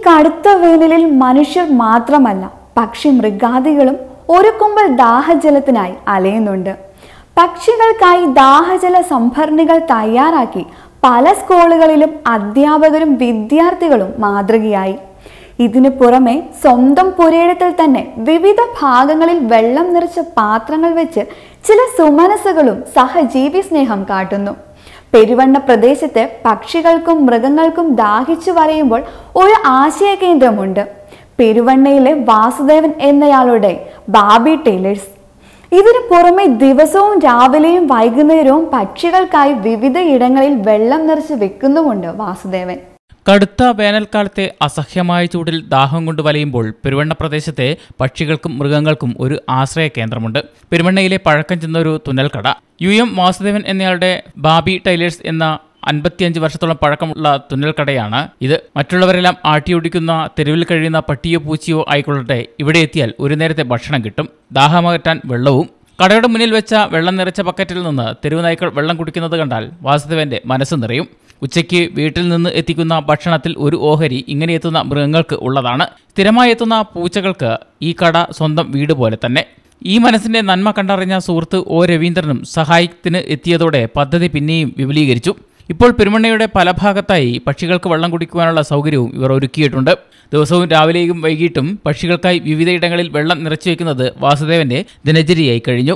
കടുത്ത വേനലിൽ മനുഷ്യർ മാത്രമല്ല പക്ഷി മൃഗാദികളും ഒരു കുമ്പൽ ദാഹജലത്തിനായി അലയുന്നുണ്ട് പക്ഷികൾക്കായി ദാഹജല സംഭരണികൾ തയ്യാറാക്കി പല സ്കൂളുകളിലും അധ്യാപകരും വിദ്യാർത്ഥികളും മാതൃകയായി ഇതിനു പുറമെ സ്വന്തം പുരയിടത്തിൽ തന്നെ വിവിധ ഭാഗങ്ങളിൽ വെള്ളം നിറച്ച പാത്രങ്ങൾ വെച്ച് ചില സുമനസ്സുകളും സഹജീവി സ്നേഹം കാട്ടുന്നു പെരുവണ്ണ പ്രദേശത്ത് പക്ഷികൾക്കും മൃഗങ്ങൾക്കും ദാഹിച്ചു വരയുമ്പോൾ ഒരു ആശയ കേന്ദ്രമുണ്ട് പെരുവണ്ണയിലെ വാസുദേവൻ എന്നയാളുടെ ബാബി ടൈലേഴ്സ് ഇതിനു പുറമെ ദിവസവും രാവിലെയും വൈകുന്നേരവും പക്ഷികൾക്കായി വിവിധ ഇടങ്ങളിൽ വെള്ളം നിറച്ച് വെക്കുന്നുമുണ്ട് വാസുദേവൻ കടുത്ത വേനൽക്കാലത്തെ അസഹ്യമായ ചൂടിൽ ദാഹം കൊണ്ട് വലയുമ്പോൾ പെരുവണ്ണ പ്രദേശത്തെ പക്ഷികൾക്കും മൃഗങ്ങൾക്കും ഒരു ആശ്രയ കേന്ദ്രമുണ്ട് പെരുവണ്ണയിലെ പഴക്കം ചെന്ന ഒരു തുന്നൽക്കട യു എം വാസുദേവൻ എന്നയാളുടെ ബാബി ടൈലേഴ്സ് എന്ന അൻപത്തിയഞ്ച് വർഷത്തോളം പഴക്കമുള്ള തുന്നൽക്കടയാണ് ഇത് മറ്റുള്ളവരെല്ലാം ആട്ടിയൊടിക്കുന്ന തെരുവിൽ കഴിയുന്ന പട്ടിയോ പൂച്ചയോ ആയിക്കൊള്ളട്ടെ ഇവിടെ എത്തിയാൽ ഒരു നേരത്തെ ഭക്ഷണം കിട്ടും ദാഹമകറ്റാൻ വെള്ളവും കടയുടെ മുന്നിൽ വെച്ച വെള്ളം നിറച്ച ബക്കറ്റിൽ നിന്ന് തെരുവ് നായ്ക്കൾ വെള്ളം കുടിക്കുന്നത് കണ്ടാൽ വാസുദേവന്റെ മനസ്സ് നിറയും ഉച്ചയ്ക്ക് വീട്ടിൽ നിന്ന് എത്തിക്കുന്ന ഭക്ഷണത്തിൽ ഒരു ഓഹരി ഇങ്ങനെ എത്തുന്ന മൃഗങ്ങൾക്ക് ഉള്ളതാണ് സ്ഥിരമായി എത്തുന്ന പൂച്ചകൾക്ക് ഈ കട സ്വന്തം വീട് പോലെ തന്നെ ഈ മനസ്സിന്റെ നന്മ കണ്ടറിഞ്ഞ സുഹൃത്ത് ഒ രവീന്ദ്രനും സഹായത്തിന് എത്തിയതോടെ പദ്ധതി പിന്നെയും വിപുലീകരിച്ചു ഇപ്പോൾ പെരുമണ്ണയുടെ പല ഭാഗത്തായി പക്ഷികൾക്ക് വെള്ളം കുടിക്കുവാനുള്ള സൗകര്യവും ഇവർ ഒരുക്കിയിട്ടുണ്ട് ദിവസവും രാവിലെയും വൈകിട്ടും പക്ഷികൾക്കായി വിവിധയിടങ്ങളിൽ വെള്ളം നിറച്ചു വെക്കുന്നത് വാസുദേവന്റെ ദിനചര്യയായി കഴിഞ്ഞു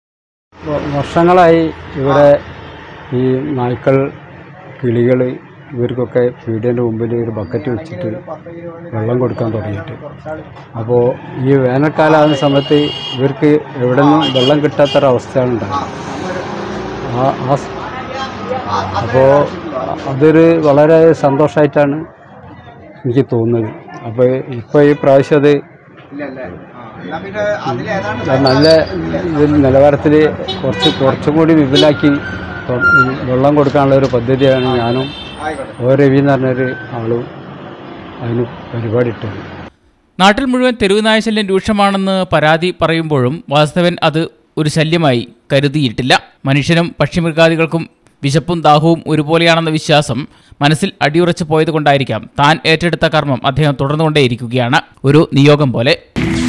വ- വർഷങ്ങളായി ഇവിടെ ഈ നായ്ക്കൾ കിളികൾ ഇവർക്കൊക്കെ പീടിയൻ്റെ മുമ്പിൽ ഒരു ബക്കറ്റ് വെച്ചിട്ട് വെള്ളം കൊടുക്കാൻ തുടങ്ങിയിട്ട് അപ്പോൾ ഈ വേനൽക്കാലാകുന്ന സമയത്ത് ഇവർക്ക് എവിടെ നിന്നും വെള്ളം കിട്ടാത്തൊരവസ്ഥയാണ് ഉണ്ടാകുന്നത് ആ ആ സ്- അപ്പോൾ അതൊരു വളരെ സന്തോഷമായിട്ടാണ് എനിക്ക് തോന്നുന്നത് അപ്പോൾ ഇപ്പോൾ ഈ പ്രാവശ്യം അത് നല്ല ഇതിൽ നിലവാരത്തിൽ കുറച്ച് കുറച്ചും കൂടി വിപുലാക്കി തൊ- വെള്ളം കൊടുക്കാനുള്ള ഒരു പദ്ധതിയാണ് ഞാനും ഓ രവി എന്ന് പറഞ്ഞൊരു ആളും അതിന് പരിപാടി ഇട്ടത് നാട്ടിൽ മുഴുവൻ തെരുവ് നായശല്യം രൂക്ഷമാണെന്ന് പരാതി പറയുമ്പോഴും വാസ്തവൻ അത് ഒരു ശല്യമായി കരുതിയിട്ടില്ല മനുഷ്യനും പക്ഷിമൃഗാദികൾക്കും വിശപ്പും ദാഹവും ഒരുപോലെയാണെന്ന വിശ്വാസം മനസ്സിൽ അടിയുറച്ചു പോയതുകൊണ്ടായിരിക്കാം താൻ ഏറ്റെടുത്ത കർമ്മം അദ്ദേഹം തുടർന്നുകൊണ്ടേയിരിക്കുകയാണ് ഒരു നിയോഗം പോലെ